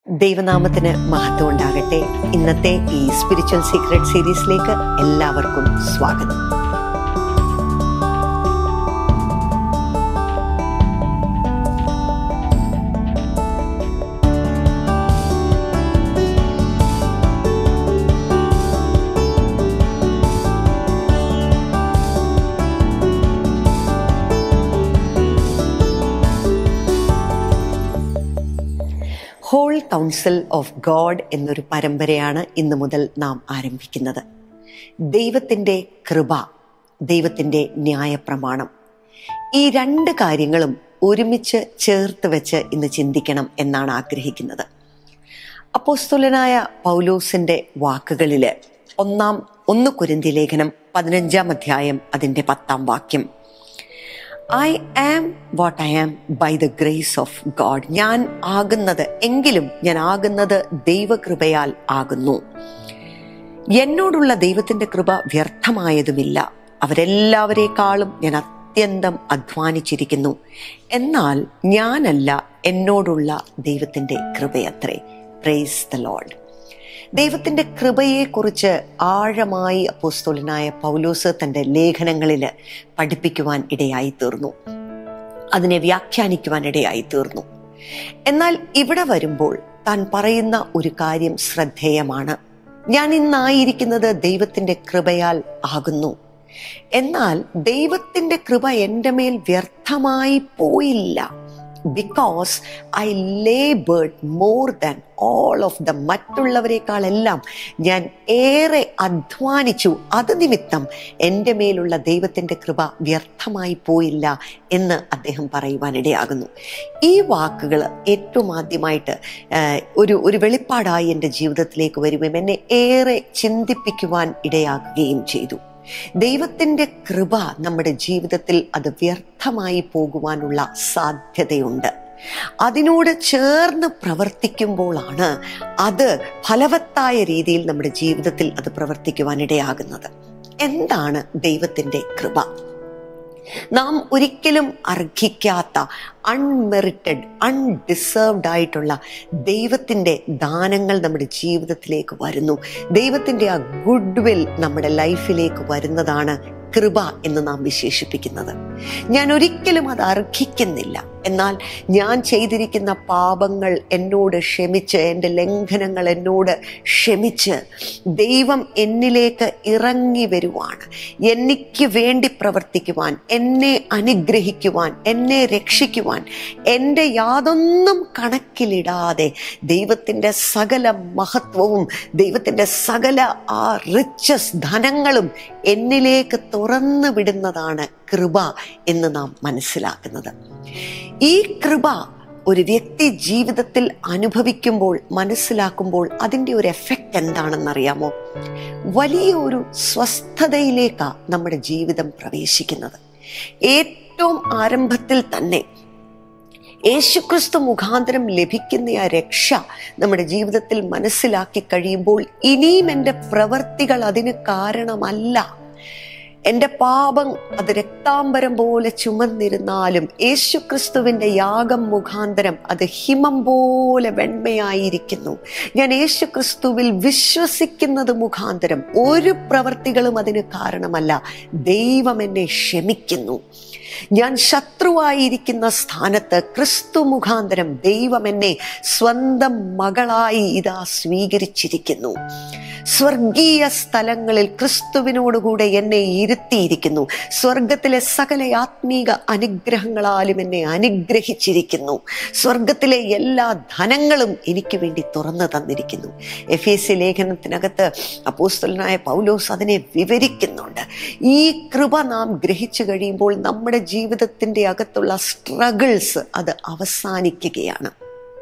ദൈവനാമത്തിന് മഹത്വം ഉണ്ടാകട്ടെ ഇന്നത്തെ ഈ സ്പിരിച്വൽ സീക്രട്ട് സീരീസിലേക്ക് എല്ലാവർക്കും സ്വാഗതം ഹോൾ കൗൺസിൽ ഓഫ് ഗോഡ് എന്നൊരു പരമ്പരയാണ് ഇന്നു മുതൽ നാം ആരംഭിക്കുന്നത് ദൈവത്തിൻ്റെ കൃപ ദൈവത്തിൻ്റെ ന്യായപ്രമാണം ഈ രണ്ട് കാര്യങ്ങളും ഒരുമിച്ച് ചേർത്ത് വെച്ച് ഇന്ന് ചിന്തിക്കണം എന്നാണ് ആഗ്രഹിക്കുന്നത് അപ്പോസ്തുലനായ പൗലോസിന്റെ വാക്കുകളില് ഒന്നാം ഒന്ന് കുരുന്തി ലേഖനം പതിനഞ്ചാം അധ്യായം അതിന്റെ പത്താം വാക്യം I am what I am by the grace of God ഞാൻ ആകുന്നത് എങ്കിലും ഞാൻ ആകുന്നത് ദൈവകൃപയാൽ ആകുന്നു എന്നോടുള്ള ദൈവത്തിന്റെ കൃപ വ്യർത്ഥമായതുമില്ല അവരെല്ലാവരെക്കാളും ഞാൻ അത്യന്തം അധ്വാനിച്ചിരിക്കുന്നു എന്നാൽ ഞാനല്ല എന്നോടുള്ള ദൈവത്തിന്റെ കൃപയത്രേ പ്രേസ് ദ ലോഡ് ദൈവത്തിന്റെ കൃപയെക്കുറിച്ച് ആഴമായി അപ്പോസ്തോലനായ പൗലോസ് തന്റെ ലേഖനങ്ങളിൽ പഠിപ്പിക്കുവാൻ ഇടയായി തീർന്നു അതിനെ വ്യാഖ്യാനിക്കുവാൻ ഇടയായി തീർന്നു എന്നാൽ ഇവിടെ വരുമ്പോൾ താൻ പറയുന്ന ഒരു കാര്യം ശ്രദ്ധേയമാണ് ഞാൻ ഇന്നായിരിക്കുന്നത് ദൈവത്തിന്റെ കൃപയാൽ ആകുന്നു എന്നാൽ ദൈവത്തിന്റെ കൃപ എൻ്റെ മേൽ വ്യർത്ഥമായി പോയില്ല because I laboured more than all of the മറ്റുള്ളവരെക്കാളെല്ലാം ഞാൻ ഏറെ അധ്വാനിച്ചു അത് നിമിത്തം എൻ്റെ മേലുള്ള ദൈവത്തിൻ്റെ കൃപ വ്യർത്ഥമായി പോയില്ല എന്ന് അദ്ദേഹം പറയുവാനിടയാകുന്നു ഈ വാക്കുകൾ ഏറ്റവും ആദ്യമായിട്ട് ഒരു ഒരു വെളിപ്പാടായി എൻ്റെ ജീവിതത്തിലേക്ക് വരുകയും എന്നെ ഏറെ ചിന്തിപ്പിക്കുവാൻ ഇടയാകുകയും ചെയ്തു ദൈവത്തിൻ്റെ കൃപ നമ്മുടെ ജീവിതത്തിൽ അത് വ്യർത്ഥമായി പോകുവാനുള്ള സാധ്യതയുണ്ട് അതിനോട് ചേർന്ന് പ്രവർത്തിക്കുമ്പോഴാണ് അത് ഫലവത്തായ രീതിയിൽ നമ്മുടെ ജീവിതത്തിൽ അത് പ്രവർത്തിക്കുവാനിടയാകുന്നത് എന്താണ് ദൈവത്തിൻ്റെ കൃപ നാം ഒരിക്കലും അർഹിക്കാത്ത അൺമെറിറ്റഡ് അൺഡിസേർവ്ഡ് ആയിട്ടുള്ള ദൈവത്തിൻ്റെ ദാനങ്ങൾ നമ്മുടെ ജീവിതത്തിലേക്ക് വരുന്നു ദൈവത്തിൻ്റെ ആ ഗുഡ് വിൽ നമ്മുടെ ലൈഫിലേക്ക് വരുന്നതാണ് കൃപ എന്ന് നാം വിശേഷിപ്പിക്കുന്നത് ഞാൻ ഒരിക്കലും അത് അർഹിക്കുന്നില്ല എന്നാൽ ഞാൻ ചെയ്തിരിക്കുന്ന പാപങ്ങൾ എന്നോട് ക്ഷമിച്ച് എൻ്റെ ലംഘനങ്ങൾ എന്നോട് ക്ഷമിച്ച് ദൈവം എന്നിലേക്ക് ഇറങ്ങി വരുവാണ് എനിക്ക് വേണ്ടി പ്രവർത്തിക്കുവാൻ എന്നെ അനുഗ്രഹിക്കുവാൻ എന്നെ രക്ഷിക്കുവാൻ എൻ്റെ യാതൊന്നും കണക്കിലിടാതെ ദൈവത്തിൻ്റെ സകല മഹത്വവും ദൈവത്തിൻ്റെ സകല ആ റിച്ചസ് ധനങ്ങളും എന്നിലേക്ക് തുറന്നു വിടുന്നതാണ് കൃപ എന്ന് നാം മനസ്സിലാക്കുന്നത് ഈ കൃപ ഒരു വ്യക്തി ജീവിതത്തിൽ അനുഭവിക്കുമ്പോൾ മനസ്സിലാക്കുമ്പോൾ അതിൻ്റെ ഒരു എഫക്റ്റ് എന്താണെന്നറിയാമോ വലിയ ഒരു സ്വസ്ഥതയിലേക്കാണ് നമ്മുടെ ജീവിതം പ്രവേശിക്കുന്നത് ഏറ്റവും ആരംഭത്തിൽ തന്നെ യേശുക്രിസ്തു മുഖാന്തരം ലഭിക്കുന്ന ആ രക്ഷ നമ്മുടെ ജീവിതത്തിൽ മനസ്സിലാക്കി കഴിയുമ്പോൾ ഇനിയും എൻ്റെ പ്രവർത്തികൾ അതിന് കാരണമല്ല എൻ്റെ പാപം അത് രക്താംബരം പോലെ ചുമന്നിരുന്നാലും യേശുക്രിസ്തുവിൻ്റെ യാഗം മുഖാന്തരം അത് ഹിമം പോലെ വെണ്മയായിരിക്കുന്നു ഞാൻ യേശുക്രിസ്തുവിൽ വിശ്വസിക്കുന്നത് മുഖാന്തരം ഒരു പ്രവർത്തികളും അതിന് കാരണമല്ല ദൈവം എന്നെ ക്ഷമിക്കുന്നു ഞാൻ ശത്രുവായിരിക്കുന്ന സ്ഥാനത്ത് ക്രിസ്തു മുഖാന്തരം ദൈവം എന്നെ സ്വന്തം മകളായി ഇതാ സ്വീകരിച്ചിരിക്കുന്നു സ്വർഗീയ സ്ഥലങ്ങളിൽ ക്രിസ്തുവിനോടുകൂടെ എന്നെ ഇരുത്തിയിരിക്കുന്നു സ്വർഗത്തിലെ സകല ആത്മീക അനുഗ്രഹങ്ങളാലും എന്നെ അനുഗ്രഹിച്ചിരിക്കുന്നു സ്വർഗത്തിലെ എല്ലാ ധനങ്ങളും എനിക്ക് വേണ്ടി തുറന്നു തന്നിരിക്കുന്നു എഫ് എസ് സി ലേഖനത്തിനകത്ത് അപ്പോസ്തലനായ പൗലോസ് അതിനെ വിവരിക്കുന്നുണ്ട് ഈ കൃപ നാം ഗ്രഹിച്ചു കഴിയുമ്പോൾ നമ്മുടെ ജീവിതത്തിൻ്റെ അകത്തുള്ള സ്ട്രഗിൾസ് അത് അവസാനിക്കുകയാണ്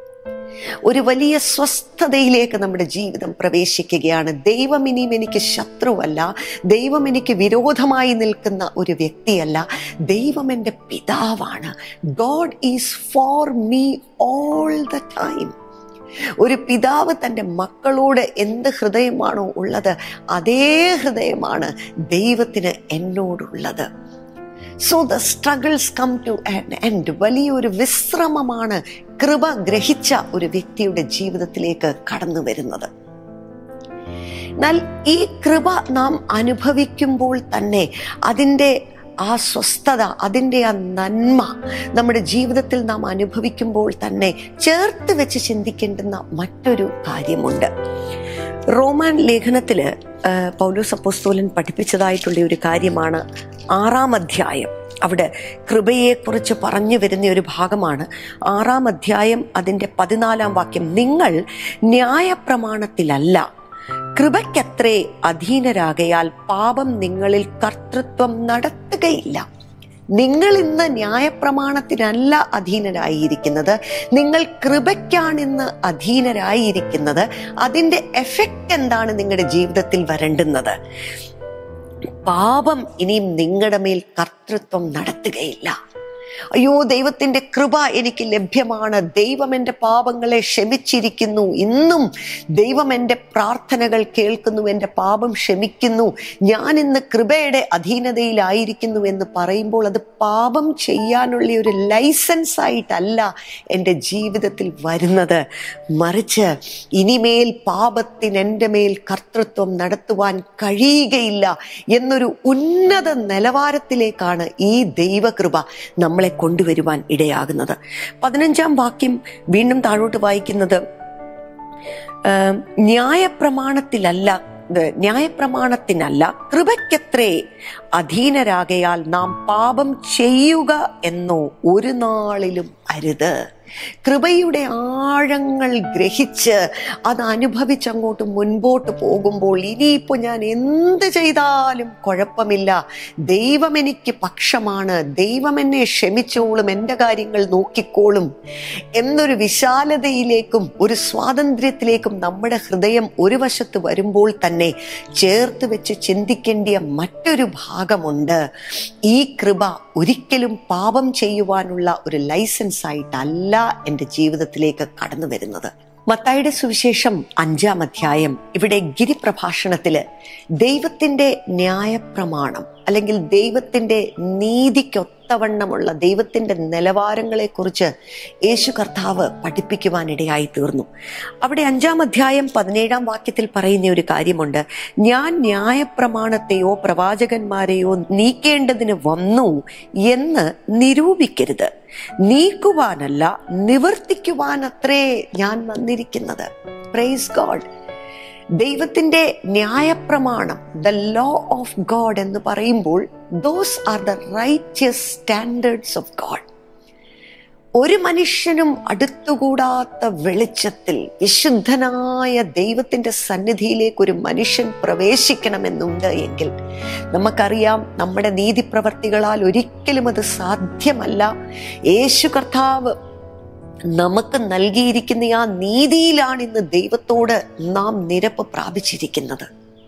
ഒരു വലിയ സ്വസ്ഥതയിലേക്ക് നമ്മുടെ ജീവിതം പ്രവേശിക്കുകയാണ് ദൈവം ഇനിയും എനിക്ക് ശത്രുവല്ല ദൈവം എനിക്ക് വിരോധമായി നിൽക്കുന്ന ഒരു വ്യക്തിയല്ല ദൈവം എൻ്റെ പിതാവാണ് God is for me all the time ഒരു പിതാവ് തൻ്റെ മക്കളോട് എന്ത് ഹൃദയമാണോ ഉള്ളത് അതേ ഹൃദയമാണ് ദൈവത്തിന് എന്നോടുള്ളത് so the struggles come to end വലിയൊരു വിശ്രമമാണ് കൃപ ഗ്രഹിച്ച ഒരു വ്യക്തിയുടെ ജീവിതത്തിലേക്ക് കടന്നു വരുന്നത് എന്നാൽ ഈ കൃപ നാം അനുഭവിക്കുമ്പോൾ തന്നെ അതിൻ്റെ ആ സ്വസ്ഥത അതിൻ്റെ ആ നന്മ നമ്മുടെ ജീവിതത്തിൽ നാം അനുഭവിക്കുമ്പോൾ തന്നെ ചേർത്ത് വെച്ച് ചിന്തിക്കേണ്ടുന്ന മറ്റൊരു കാര്യമുണ്ട് റോമാൻ ലേഖനത്തില് പൗലോസ് അപ്പോസ്തോലൻ പഠിപ്പിച്ചതായിട്ടുള്ള ഒരു കാര്യമാണ് ആറാം അധ്യായം അവിടെ കൃപയെക്കുറിച്ച് പറഞ്ഞു വരുന്ന ഒരു ഭാഗമാണ് ആറാം അധ്യായം അതിൻ്റെ പതിനാലാം വാക്യം നിങ്ങൾ ന്യായപ്രമാണത്തിലല്ല കൃപയ്ക്കത്രേ അധീനരാകയാൽ പാപം നിങ്ങളിൽ കർത്തൃത്വം നടത്തുകയില്ല നിങ്ങൾ ഇന്ന് ന്യായപ്രമാണത്തിനല്ല അധീനരായിരിക്കുന്നത് നിങ്ങൾ കൃപയ്ക്കാണ് ഇന്ന് അധീനരായിരിക്കുന്നത് അതിൻ്റെ എഫക്റ്റ് എന്താണ് നിങ്ങളുടെ ജീവിതത്തിൽ വരേണ്ടുന്നത് പാപം ഇനിയും നിങ്ങളുടെ മേൽ കർത്തൃത്വം നടത്തുകയില്ല അയ്യോ ദൈവത്തിന്റെ കൃപ എനിക്ക് ലഭ്യമാണ് ദൈവം എൻ്റെ പാപങ്ങളെ ക്ഷമിച്ചിരിക്കുന്നു ഇന്നും ദൈവം എൻ്റെ പ്രാർത്ഥനകൾ കേൾക്കുന്നു എൻ്റെ പാപം ക്ഷമിക്കുന്നു ഞാൻ ഇന്ന് കൃപയുടെ അധീനതയിലായിരിക്കുന്നു എന്ന് പറയുമ്പോൾ അത് പാപം ചെയ്യാനുള്ള ഒരു ലൈസൻസ് ആയിട്ടല്ല എൻ്റെ ജീവിതത്തിൽ വരുന്നത് മറിച്ച് ഇനിമേൽ പാപത്തിന് എൻ്റെ മേൽ കർത്തൃത്വം നടത്തുവാൻ കഴിയുകയില്ല എന്നൊരു ഉന്നത നിലവാരത്തിലേക്കാണ് ഈ ദൈവകൃപ നമ്മളെ കൊണ്ടുവരുവാൻ ഇടയാകുന്നത് പതിനഞ്ചാം വാക്യം വീണ്ടും താഴോട്ട് വായിക്കുന്നത് ആം, ന്യായപ്രമാണത്തിലല്ല ഇത് ന്യായപ്രമാണത്തിനല്ല കൃപയ്ക്കത്രേ അധീനരാകയാൽ നാം പാപം ചെയ്യുക എന്നോ ഒരു നാളിലും അരുത് കൃപയുടെ ആഴങ്ങൾ ഗ്രഹിച്ച് അത് അനുഭവിച്ചങ്ങോട്ട് മുൻപോട്ട് പോകുമ്പോൾ ഇനിയിപ്പോൾ ഞാൻ എന്ത് ചെയ്താലും കുഴപ്പമില്ല ദൈവം എനിക്ക് പക്ഷമാണ് ദൈവം എന്നെ ക്ഷമിച്ചോളും എൻ്റെ കാര്യങ്ങൾ നോക്കിക്കോളും എന്നൊരു വിശാലതയിലേക്കും ഒരു സ്വാതന്ത്ര്യത്തിലേക്കും നമ്മുടെ ഹൃദയം ഒരു വശത്ത് വരുമ്പോൾ തന്നെ ചേർത്ത് വെച്ച് ചിന്തിക്കേണ്ടിയ മറ്റൊരു ഭാഗമുണ്ട് ഈ കൃപ ഒരിക്കലും പാപം ചെയ്യുവാനുള്ള ഒരു ലൈസൻസ് ആയിട്ടല്ല എൻ്റെ ജീവിതത്തിലേക്ക് കടന്നു വരുന്നത് മത്തായിയുടെ സുവിശേഷം അഞ്ചാം അധ്യായം ഇവിടെ ഗിരിപ്രഭാഷണത്തില് ദൈവത്തിന്റെ ന്യായപ്രമാണം അല്ലെങ്കിൽ ദൈവത്തിന്റെ നീതിക്കൊത്തവണ്ണമുള്ള ദൈവത്തിന്റെ നിലവാരങ്ങളെക്കുറിച്ച് യേശു കർത്താവ് പഠിപ്പിക്കുവാനിടയായി തീർന്നു അവിടെ അഞ്ചാം അധ്യായം പതിനേഴാം വാക്യത്തിൽ പറയുന്ന ഒരു കാര്യമുണ്ട് ഞാൻ ന്യായപ്രമാണത്തെയോ പ്രവാചകന്മാരെയോ നീക്കേണ്ടതിന് വന്നു എന്ന് നിരൂപിക്കരുത് നീക്കുവാനല്ല നിവർത്തിക്കുവാനത്രേ ഞാൻ വന്നിരിക്കുന്നത് പ്രൈസ് ഗോഡ് ദൈവത്തിന്റെ ന്യായപ്രമാണം ദ ലോ ഓഫ് ഗോഡ് എന്ന് പറയുമ്പോൾ those are the righteous standards of God ഒരു മനുഷ്യനും അടുത്തുകൂടാത്ത വെളിച്ചത്തിൽ വിശുദ്ധനായ ദൈവത്തിന്റെ സന്നിധിയിലേക്ക് ഒരു മനുഷ്യൻ പ്രവേശിക്കണമെന്നുണ്ട് എങ്കിൽ നമുക്കറിയാം നമ്മുടെ നീതിപ്രവർത്തികളാൽ ഒരിക്കലും അത് സാധ്യമല്ല യേശു കർത്താവ് നമുക്ക് നൽകിയിരിക്കുന്ന ആ നീതിയിലാണ് ഇന്ന് ദൈവത്തോട് നാം നിരപ്പ് പ്രാപിച്ചിരിക്കുന്നത്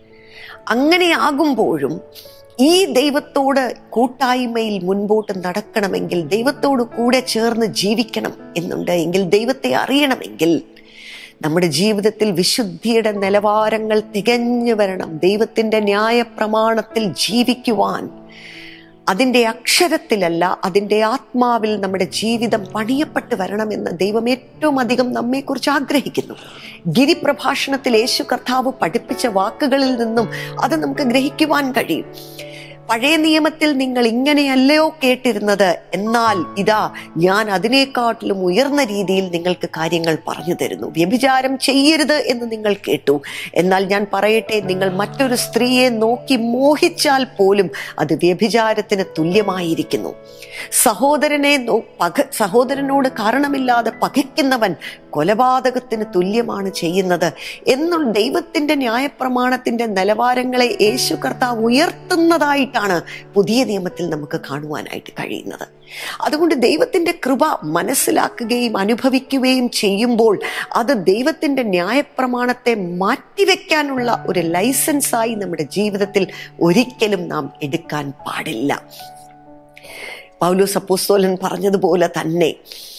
അങ്ങനെയാകുമ്പോഴും ഈ ദൈവത്തോട് കൂട്ടായ്മയിൽ മുൻപോട്ട് നടക്കണമെങ്കിൽ ദൈവത്തോട് കൂടെ ചേർന്ന് ജീവിക്കണം എന്നുണ്ട് എങ്കിൽ ദൈവത്തെ അറിയണമെങ്കിൽ നമ്മുടെ ജീവിതത്തിൽ വിശുദ്ധിയുടെ നിലവാരങ്ങൾ തികഞ്ഞു വരണം ദൈവത്തിൻ്റെ ന്യായപ്രമാണത്തിൽ ജീവിക്കുവാൻ അതിൻ്റെ അക്ഷരത്തിലല്ല അതിൻ്റെ ആത്മാവിൽ നമ്മുടെ ജീവിതം പണിയപ്പെട്ട് വരണമെന്ന് ദൈവം ഏറ്റവും അധികം നമ്മെക്കുറിച്ച് ആഗ്രഹിക്കുന്നു ഗിരിപ്രഭാഷണത്തിൽ യേശു കർത്താവ് പഠിപ്പിച്ച വാക്കുകളിൽ നിന്നും അത് നമുക്ക് ഗ്രഹിക്കുവാൻ കഴിയും പഴയ നിയമത്തിൽ നിങ്ങൾ ഇങ്ങനെയല്ലയോ കേട്ടിരുന്നത് എന്നാൽ ഇതാ ഞാൻ അതിനേക്കാട്ടിലും ഉയർന്ന രീതിയിൽ നിങ്ങൾക്ക് കാര്യങ്ങൾ പറഞ്ഞു തരുന്നു വ്യഭിചാരം ചെയ്യരുത് എന്ന് നിങ്ങൾ കേട്ടു എന്നാൽ ഞാൻ പറയട്ടെ നിങ്ങൾ മറ്റൊരു സ്ത്രീയെ നോക്കി മോഹിച്ചാൽ പോലും അത് വ്യഭിചാരത്തിന് തുല്യമായിരിക്കുന്നു സഹോദരനെ നോ- പക സഹോദരനോട് കാരണമില്ലാതെ പകയ്ക്കുന്നവൻ കൊലപാതകത്തിന് തുല്യമാണ് ചെയ്യുന്നത് എന്നുള്ള ദൈവത്തിന്റെ ന്യായപ്രമാണത്തിന്റെ നിലവാരങ്ങളെ യേശു കർത്താവ് ഉയർത്തുന്നതായിട്ടാണ് പുതിയ നിയമത്തിൽ നമുക്ക് കാണുവാനായിട്ട് കഴിയുന്നത് അതുകൊണ്ട് ദൈവത്തിന്റെ കൃപ മനസ്സിലാക്കുകയും അനുഭവിക്കുകയും ചെയ്യുമ്പോൾ അത് ദൈവത്തിന്റെ ന്യായപ്രമാണത്തെ മാറ്റിവെക്കാനുള്ള ഒരു ലൈസൻസായി നമ്മുടെ ജീവിതത്തിൽ ഒരിക്കലും നാം എടുക്കാൻ പാടില്ല പൗലോസ് അപ്പോസ്തോലൻ പറഞ്ഞതുപോലെ തന്നെ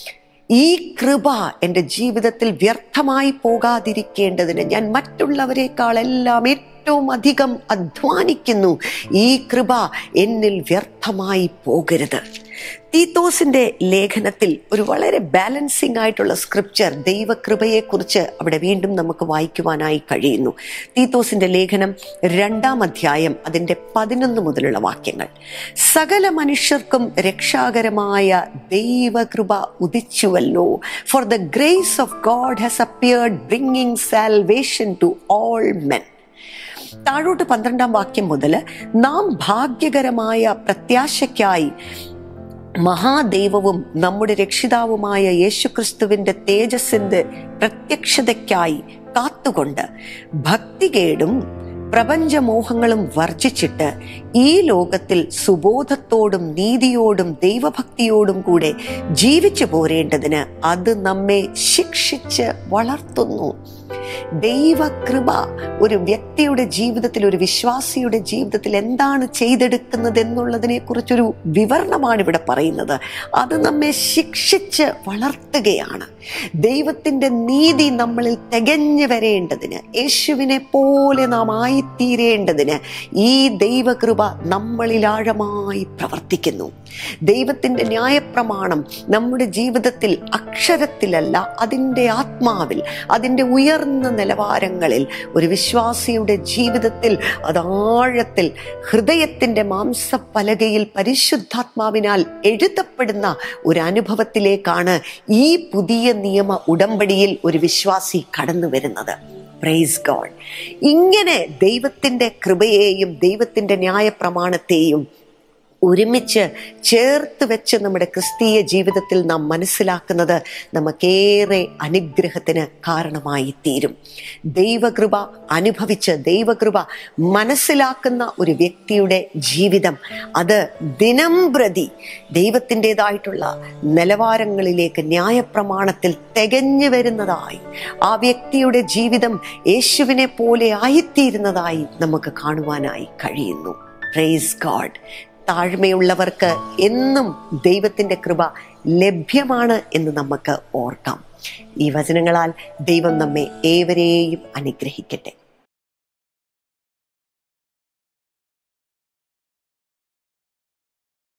ഈ കൃപ എൻ്റെ ജീവിതത്തിൽ വ്യർത്ഥമായി പോകാതിരിക്കേണ്ടതിന് ഞാൻ മറ്റുള്ളവരെക്കാളെല്ലാം ഏറ്റവും അധികം അധ്വാനിക്കുന്നു ഈ കൃപ എന്നിൽ വ്യർത്ഥമായി പോകരുത് തീത്തോസിന്റെ ലേഖനത്തിൽ ഒരു വളരെ ബാലൻസിംഗ് ആയിട്ടുള്ള സ്ക്രിപ്ചർ ദൈവകൃപയെക്കുറിച്ച് അവിടെ വീണ്ടും നമുക്ക് വായിക്കുവാനായി കഴിയുന്നു തീത്തോസിന്റെ ലേഖനം രണ്ടാം അധ്യായം അതിൻ്റെ പതിനൊന്ന് മുതലുള്ള വാക്യങ്ങൾ സകല മനുഷ്യർക്കും രക്ഷാകരമായ ദൈവകൃപ ഉദിച്ചുവല്ലോ for the grace of God has appeared bringing salvation to all men താഴോട്ട് പന്ത്രണ്ടാം വാക്യം മുതൽ നാം ഭാഗ്യകരമായ പ്രത്യാശയ്ക്കായി മഹാദൈവവും നമ്മുടെ രക്ഷിതാവുമായ യേശുക്രിസ്തുവിന്റെ തേജസ്സിന്റെ പ്രത്യക്ഷതയ്ക്കായി കാത്തുകൊണ്ട് ഭക്തികേടും പ്രപഞ്ചമോഹങ്ങളും വർജിച്ചിട്ട് ഈ ലോകത്തിൽ സുബോധത്തോടും നീതിയോടും ദൈവഭക്തിയോടും കൂടെ ജീവിച്ചു പോരേണ്ടതിന് അത് നമ്മെ ശിക്ഷിച്ച് വളർത്തുന്നു ദൈവകൃപ ഒരു വ്യക്തിയുടെ ജീവിതത്തിൽ ഒരു വിശ്വാസിയുടെ ജീവിതത്തിൽ എന്താണ് ചെയ്തെടുക്കുന്നത് എന്നുള്ളതിനെ കുറിച്ചൊരു വിവരണമാണ് ഇവിടെ പറയുന്നത് അത് നമ്മെ ശിക്ഷിച്ച് വളർത്തുകയാണ് ദൈവത്തിൻ്റെ നീതി നമ്മളിൽ തികഞ്ഞു വരേണ്ടതിന് യേശുവിനെ പോലെ നാം ആയിത്തീരേണ്ടതിന് ഈ ദൈവകൃപ നമ്മളിൽ ആഴമായി പ്രവർത്തിക്കുന്നു ദൈവത്തിൻ്റെ ന്യായപ്രമാണം നമ്മുടെ ജീവിതത്തിൽ അക്ഷരത്തിലല്ല അതിൻ്റെ ആത്മാവിൽ അതിൻ്റെ ഉയർന്ന നിലവാരങ്ങളിൽ ഒരു വിശ്വാസിയുടെ ജീവിതത്തിൽ അതാഴത്തിൽ ഹൃദയത്തിൻ്റെ മാംസപ്പലകയിൽ പരിശുദ്ധാത്മാവിനാൽ എഴുതപ്പെടുന്ന ഒരു അനുഭവത്തിലേക്കാണ് ഈ പുതിയ നിയമ ഉടമ്പടിയിൽ ഒരു വിശ്വാസി കടന്നു വരുന്നത് പ്രൈസ് ഗോഡ് ഇങ്ങനെ ദൈവത്തിൻ്റെ കൃപയെയും ദൈവത്തിൻ്റെ ന്യായപ്രമാണത്തെയും ഒരുമിച്ച് ചേർത്ത് വെച്ച് നമ്മുടെ ക്രിസ്തീയ ജീവിതത്തിൽ നാം മനസ്സിലാക്കുന്നത് നമുക്കേറെ അനുഗ്രഹത്തിന് കാരണമായി തീരും ദൈവകൃപ അനുഭവിച്ച് ദൈവകൃപ മനസ്സിലാക്കുന്ന ഒരു വ്യക്തിയുടെ ജീവിതം അത് ദിനം പ്രതി ദൈവത്തിൻ്റെതായിട്ടുള്ള നിലവാരങ്ങളിലേക്ക് ന്യായപ്രമാണത്തിൽ തികഞ്ഞു വരുന്നതായി ആ വ്യക്തിയുടെ ജീവിതം യേശുവിനെ പോലെ ആയിത്തീരുന്നതായി നമുക്ക് കാണുവാനായി കഴിയുന്നു പ്രൈസ് ഗാഡ് താഴ്മയുള്ളവർക്ക് എന്നും ദൈവത്തിൻ്റെ കൃപ ലഭ്യമാണ് എന്ന് നമുക്ക് ഓർക്കാം ഈ വചനങ്ങളാൽ ദൈവം നമ്മെ ഏവരെയും അനുഗ്രഹിക്കട്ടെ